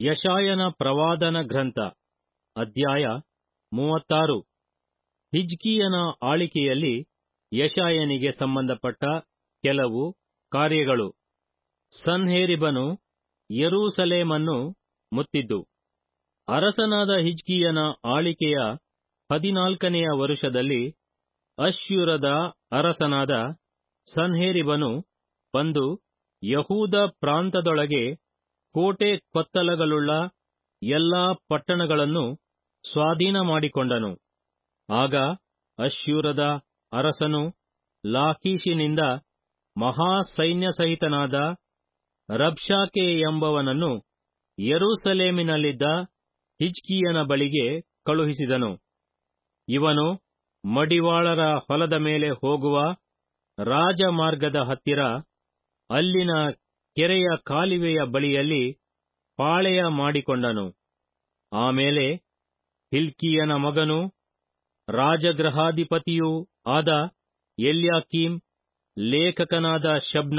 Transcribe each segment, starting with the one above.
ಯಶಾಯನ ಪ್ರವಾದನ ಗ್ರಂಥ ಅಧ್ಯಾಯ ಮೂವತ್ತಾರು ಹಿಜ್ಕೀಯನ ಆಳಿಕೆಯಲ್ಲಿ ಯಶಾಯನಿಗೆ ಸಂಬಂಧಪಟ್ಟ ಕೆಲವು ಕಾರ್ಯಗಳು ಸನ್ಹೇರಿಬನು ಯೆರೂಸಲೇಮನ್ನು ಮುತ್ತಿದ್ದು ಅರಸನಾದ ಹಿಜ್ಕೀಯನ ಆಳಿಕೆಯ ಹದಿನಾಲ್ಕನೆಯ ವರುಷದಲ್ಲಿ ಅಶ್ಶೂರದ ಅರಸನಾದ ಸನ್ಹೇರಿಬನು ಬಂದು ಯಹೂದ ಪ್ರಾಂತದೊಳಗೆ ಕೋಟೆ ಕೊತ್ತಲಗಳುಳ್ಳ ಎಲ್ಲಾ ಪಟ್ಟಣಗಳನ್ನು ಸ್ವಾಧೀನ ಮಾಡಿಕೊಂಡನು ಆಗ ಅಶ್ಶೂರದ ಅರಸನು ಲಾಕೀಷಿನಿಂದ ಮಹಾಸೈನ್ಯಸಹಿತನಾದ ರಬ್ಷಾಕೆ ಎಂಬವನನ್ನು ಯೆರೂಸಲೇಮಿನಲ್ಲಿದ್ದ ಹಿಜ್ಕೀಯನ ಬಳಿಗೆ ಕಳುಹಿಸಿದನು ಇವನು ಮಡಿವಾಳರ ಹೊಲದ ಮೇಲೆ ಹೋಗುವ ರಾಜಮಾರ್ಗದ ಹತ್ತಿರ ಅಲ್ಲಿನ ಕೆರೆಯ ಕಾಲುವೆಯ ಬಳಿಯಲ್ಲಿ ಪಾಳೆಯ ಮಾಡಿಕೊಂಡನು ಆಮೇಲೆ ಹಿಲ್ಕೀಯನ ಮಗನೂ ರಾಜಗೃಹಾಧಿಪತಿಯೂ ಆದ ಎಲ್ಯಾಕೀಮ್ ಲೇಖಕನಾದ ಶಬ್ನ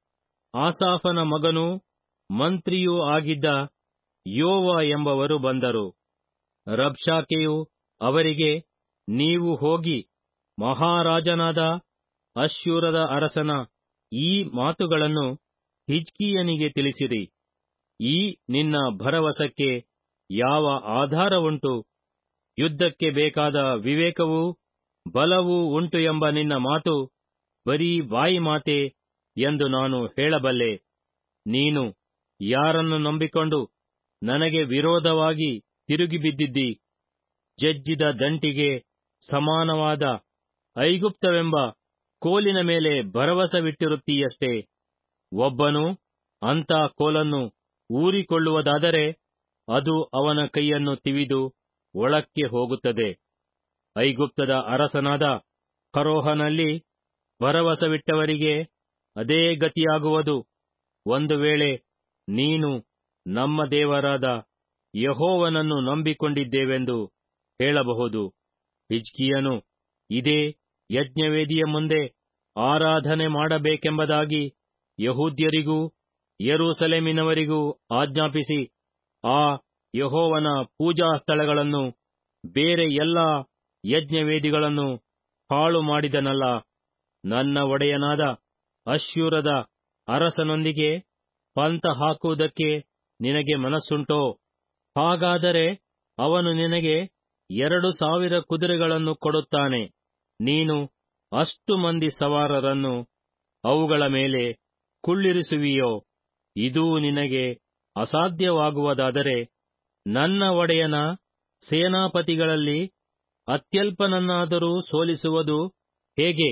ಆಸಾಫನ ಮಗನೂ ಮಂತ್ರಿಯೂ ಆಗಿದ್ದ ಯೋವ ಎಂಬವರು ಬಂದರು ರಬ್ಷಾಕೆಯು ಅವರಿಗೆ ನೀವು ಹೋಗಿ ಮಹಾರಾಜನಾದ ಅಶ್ಶೂರದ ಅರಸನ ಈ ಮಾತುಗಳನ್ನು ಹಿಜ್ಕೀಯನಿಗೆ ತಿಳಿಸಿರಿ ಈ ನಿನ್ನ ಭರವಸಕ್ಕೆ ಯಾವ ಆಧಾರವುಂಟು ಯುದ್ಧಕ್ಕೆ ಬೇಕಾದ ವಿವೇಕವೂ ಬಲವೂ ಉಂಟು ಎಂಬ ನಿನ್ನ ಮಾತು ಬರೀ ಬಾಯಿ ಮಾತೆ ಎಂದು ನಾನು ಹೇಳಬಲ್ಲೆ ನೀನು ಯಾರನ್ನು ನಂಬಿಕೊಂಡು ನನಗೆ ವಿರೋಧವಾಗಿ ತಿರುಗಿಬಿದ್ದಿದ್ದಿ ಜಜ್ಜಿದ ದಂಟಿಗೆ ಸಮಾನವಾದ ಐಗುಪ್ತವೆಂಬ ಕೋಲಿನ ಮೇಲೆ ಭರವಸವಿಟ್ಟಿರುತ್ತೀಯಷ್ಟೇ ಒಬ್ಬನು ಅಂಥ ಕೋಲನ್ನು ಊರಿಕೊಳ್ಳುವುದಾದರೆ ಅದು ಅವನ ಕೈಯನ್ನು ತಿವಿದು ಒಳಕ್ಕೆ ಹೋಗುತ್ತದೆ ಐಗುಪ್ತದ ಅರಸನಾದ ಫರೋಹನಲ್ಲಿ ಭರವಸವಿಟ್ಟವರಿಗೆ ಅದೇ ಗತಿಯಾಗುವುದು ಒಂದು ವೇಳೆ ನೀನು ನಮ್ಮ ದೇವರಾದ ಯಹೋವನನ್ನು ನಂಬಿಕೊಂಡಿದ್ದೇವೆಂದು ಹೇಳಬಹುದು ಹಿಜ್ಕಿಯನು ಇದೇ ಯಜ್ಞವೇದಿಯ ಮುಂದೆ ಆರಾಧನೆ ಮಾಡಬೇಕೆಂಬುದಾಗಿ ಯಹೂದ್ಯರಿಗೂ ಯೆರೂಸಲೇಮಿನವರಿಗೂ ಆಜ್ಞಾಪಿಸಿ ಆ ಯಹೋವನ ಪೂಜಾ ಸ್ಥಳಗಳನ್ನು ಬೇರೆ ಎಲ್ಲಾ ಯಜ್ಞವೇದಿಗಳನ್ನು ಹಾಳು ಮಾಡಿದನಲ್ಲ ನನ್ನ ಒಡೆಯನಾದ ಅಶ್ಶೂರದ ಅರಸನೊಂದಿಗೆ ಪಂಥ ಹಾಕುವುದಕ್ಕೆ ನಿನಗೆ ಮನಸ್ಸುಂಟೋ ಹಾಗಾದರೆ ಅವನು ನಿನಗೆ ಎರಡು ಸಾವಿರ ಕುದುರೆಗಳನ್ನು ಕೊಡುತ್ತಾನೆ ನೀನು ಅಷ್ಟು ಮಂದಿ ಸವಾರರನ್ನು ಅವುಗಳ ಮೇಲೆ ಕುಳ್ಳಿರಿಸುವಿಯೋ ಇದೂ ನಿನಗೆ ಅಸಾಧ್ಯವಾಗುವುದಾದರೆ ನನ್ನ ಒಡೆಯನ ಸೇನಾಪತಿಗಳಲ್ಲಿ ಅತ್ಯಲ್ಪನನ್ನಾದರೂ ಸೋಲಿಸುವುದು ಹೇಗೆ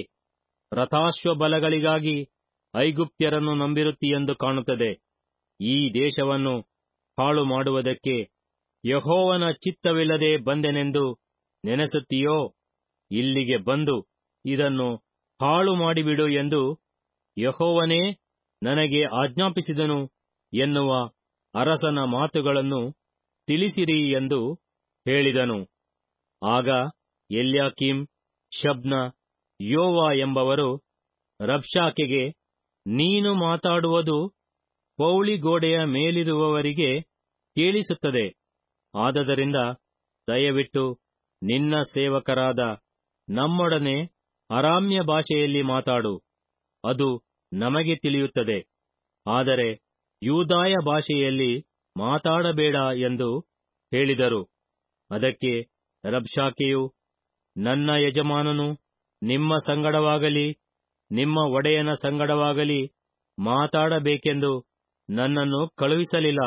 ರಥಾಶ್ವಬಲಗಳಿಗಾಗಿ ಐಗುಪ್ತ್ಯರನ್ನು ನಂಬಿರುತ್ತೀಯೆಂದು ಕಾಣುತ್ತದೆ ಈ ದೇಶವನ್ನು ಹಾಳು ಮಾಡುವುದಕ್ಕೆ ಯಹೋವನ ಚಿತ್ತವಿಲ್ಲದೆ ಬಂದೆನೆಂದು ನೆನೆಸುತ್ತೀಯೋ ಇಲ್ಲಿಗೆ ಬಂದು ಇದನ್ನು ಹಾಳು ಮಾಡಿಬಿಡು ಎಂದು ಯಹೋವನೇ ನನಗೆ ಆಜ್ಞಾಪಿಸಿದನು ಎನ್ನುವ ಅರಸನ ಮಾತುಗಳನ್ನು ತಿಳಿಸಿರಿ ಎಂದು ಹೇಳಿದನು ಆಗ ಎಲ್ಯಾಕೀಮ್ ಶಬ್ನ ಯೋವ ಎಂಬವರು ರಬ್ಷಾಕೆಗೆ ನೀನು ಮಾತಾಡುವುದು ಪೌಳಿಗೋಡೆಯ ಮೇಲಿರುವವರಿಗೆ ಕೇಳಿಸುತ್ತದೆ ಆದದರಿಂದ ದಯವಿಟ್ಟು ನಿನ್ನ ಸೇವಕರಾದ ನಮ್ಮೊಡನೆ ಅರಾಮ್ಯ ಭಾಷೆಯಲ್ಲಿ ಮಾತಾಡು ಅದು ನಮಗೆ ತಿಳಿಯುತ್ತದೆ ಆದರೆ ಯೂದಾಯ ಭಾಷೆಯಲ್ಲಿ ಮಾತಾಡಬೇಡ ಎಂದು ಹೇಳಿದರು ಅದಕ್ಕೆ ರಬ್ಷಾಕೆಯು ನನ್ನ ಯಜಮಾನನು ನಿಮ್ಮ ಸಂಗಡವಾಗಲಿ ನಿಮ್ಮ ಒಡೆಯನ ಸಂಗಡವಾಗಲಿ ಮಾತಾಡಬೇಕೆಂದು ನನ್ನನ್ನು ಕಳುಹಿಸಲಿಲ್ಲ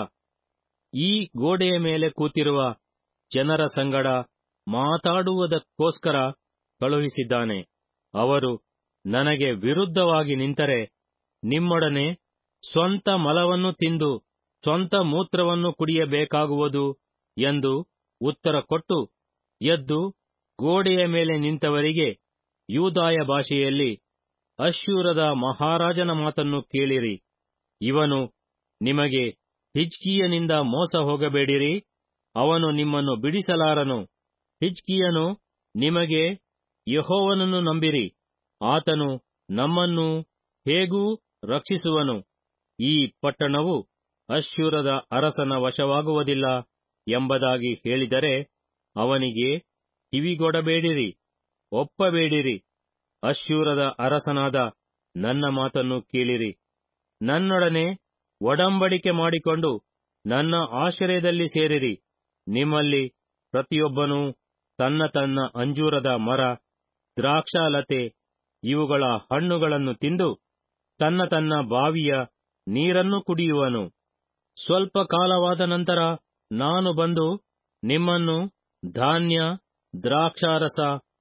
ಈ ಗೋಡೆಯ ಮೇಲೆ ಕೂತಿರುವ ಜನರ ಸಂಗಡ ಮಾತಾಡುವುದಕ್ಕೋಸ್ಕರ ಕಳುಹಿಸಿದ್ದಾನೆ ಅವರು ನನಗೆ ವಿರುದ್ಧವಾಗಿ ನಿಂತರೆ ನಿಮ್ಮೊಡನೆ ಸ್ವಂತ ಮಲವನ್ನು ತಿಂದು ಸ್ವಂತ ಮೂತ್ರವನ್ನು ಕುಡಿಯಬೇಕಾಗುವುದು ಎಂದು ಉತ್ತರ ಕೊಟ್ಟು ಎದ್ದು ಗೋಡೆಯ ಮೇಲೆ ನಿಂತವರಿಗೆ ಯೂದಾಯ ಭಾಷೆಯಲ್ಲಿ ಅಶ್ಶೂರದ ಮಹಾರಾಜನ ಮಾತನ್ನು ಕೇಳಿರಿ ಇವನು ನಿಮಗೆ ಹಿಜ್ಕೀಯನಿಂದ ಮೋಸ ಹೋಗಬೇಡಿರಿ ಅವನು ನಿಮ್ಮನ್ನು ಬಿಡಿಸಲಾರನು ಹಿಜ್ಕೀಯನು ನಿಮಗೆ ಯಹೋವನನ್ನು ನಂಬಿರಿ ಆತನು ನಮ್ಮನ್ನು ಹೇಗೂ ರಕ್ಷಿಸುವನು ಈ ಪಟ್ಟಣವು ಅಶ್ಶೂರದ ಅರಸನ ವಶವಾಗುವುದಿಲ್ಲ ಎಂಬುದಾಗಿ ಹೇಳಿದರೆ ಅವನಿಗೆ ಕಿವಿಗೊಡಬೇಡಿರಿ ಒಪ್ಪಬೇಡಿರಿ ಅಶ್ಶೂರದ ಅರಸನಾದ ನನ್ನ ಮಾತನ್ನು ಕೇಳಿರಿ ನನ್ನೊಡನೆ ಒಡಂಬಡಿಕೆ ಮಾಡಿಕೊಂಡು ನನ್ನ ಆಶ್ರಯದಲ್ಲಿ ಸೇರಿರಿ ನಿಮ್ಮಲ್ಲಿ ಪ್ರತಿಯೊಬ್ಬನೂ ತನ್ನ ತನ್ನ ಅಂಜೂರದ ಮರ ದ್ರಾಕ್ಷಾಲತೆ ಇವುಗಳ ಹಣ್ಣುಗಳನ್ನು ತಿಂದು ತನ್ನ ತನ್ನ ಬಾವಿಯ ನೀರನ್ನು ಕುಡಿಯುವನು ಸ್ವಲ್ಪ ಕಾಲವಾದ ನಂತರ ನಾನು ಬಂದು ನಿಮ್ಮನ್ನು ಧಾನ್ಯ ದ್ರಾಕ್ಷಾರಸ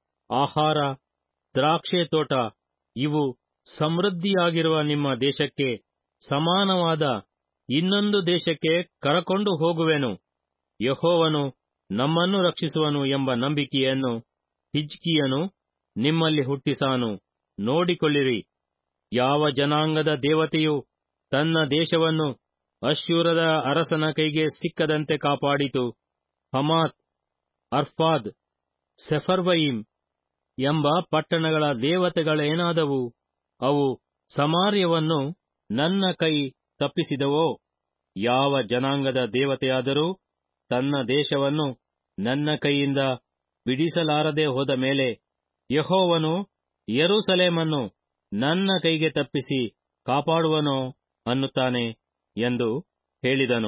ಆಹಾರ ದ್ರಾಕ್ಷೆ ತೋಟ ಇವು ಸಮೃದ್ಧಿಯಾಗಿರುವ ನಿಮ್ಮ ದೇಶಕ್ಕೆ ಸಮಾನವಾದ ಇನ್ನೊಂದು ದೇಶಕ್ಕೆ ಕರಕೊಂಡು ಹೋಗುವೆನು ಯಹೋವನು ನಮ್ಮನ್ನು ರಕ್ಷಿಸುವನು ಎಂಬ ನಂಬಿಕೆಯನ್ನು ಹಿಜ್ಕಿಯನು ನಿಮ್ಮಲ್ಲಿ ಹುಟ್ಟಿಸಾನು ನೋಡಿಕೊಳ್ಳಿರಿ ಯಾವ ಜನಾಂಗದ ದೇವತೆಯು ತನ್ನ ದೇಶವನ್ನು ಅಶ್ಶೂರದ ಅರಸನ ಕೈಗೆ ಸಿಕ್ಕದಂತೆ ಕಾಪಾಡಿತು ಹಮಾತ್ ಅರ್ಫಾದ್ ಸೆಫರ್ವಯಿಮ್ ಎಂಬ ಪಟ್ಟಣಗಳ ದೇವತೆಗಳೇನಾದವು ಅವು ಸಮಾರ್ಯವನ್ನು ನನ್ನ ಕೈ ತಪ್ಪಿಸಿದವೋ ಯಾವ ಜನಾಂಗದ ದೇವತೆಯಾದರೂ ತನ್ನ ದೇಶವನ್ನು ನನ್ನ ಕೈಯಿಂದ ಬಿಡಿಸಲಾರದೆ ಹೋದ ಮೇಲೆ ಯಹೋವನು ಯೆರೂಸಲೇಮನ್ನು ನನ್ನ ಕೈಗೆ ತಪ್ಪಿಸಿ ಕಾಪಾಡುವನೋ ಅನ್ನುತ್ತಾನೆ ಎಂದು ಹೇಳಿದನು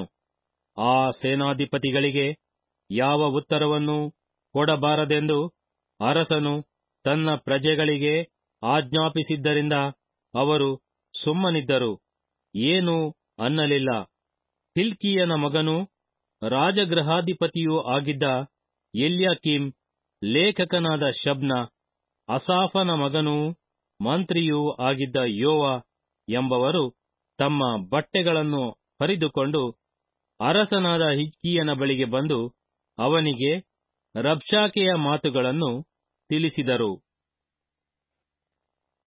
ಆ ಸೇನಾಧಿಪತಿಗಳಿಗೆ ಯಾವ ಉತ್ತರವನ್ನೂ ಕೊಡಬಾರದೆಂದು ಅರಸನು ತನ್ನ ಪ್ರಜೆಗಳಿಗೆ ಆಜ್ಞಾಪಿಸಿದ್ದರಿಂದ ಅವರು ಸುಮ್ಮನಿದ್ದರು ಏನೂ ಅನ್ನಲಿಲ್ಲ ಹಿಲ್ಕಿಯನ ಮಗನೂ ರಾಜಗೃಹಾಧಿಪತಿಯೂ ಆಗಿದ್ದ ಎಲ್ಯಾಕೀಮ್ ಲೇಖಕನಾದ ಶಬ್ನ ಅಸಾಫನ ಮಗನೂ ಮಂತ್ರಿಯೂ ಆಗಿದ್ದ ಯೋವ ಎಂಬವರು ತಮ್ಮ ಬಟ್ಟೆಗಳನ್ನು ಹರಿದುಕೊಂಡು ಅರಸನಾದ ಹಿಜ್ಕೀಯನ ಬಳಿಗೆ ಬಂದು ಅವನಿಗೆ ರಬ್ಷಾಕೆಯ ಮಾತುಗಳನ್ನು ತಿಳಿಸಿದರು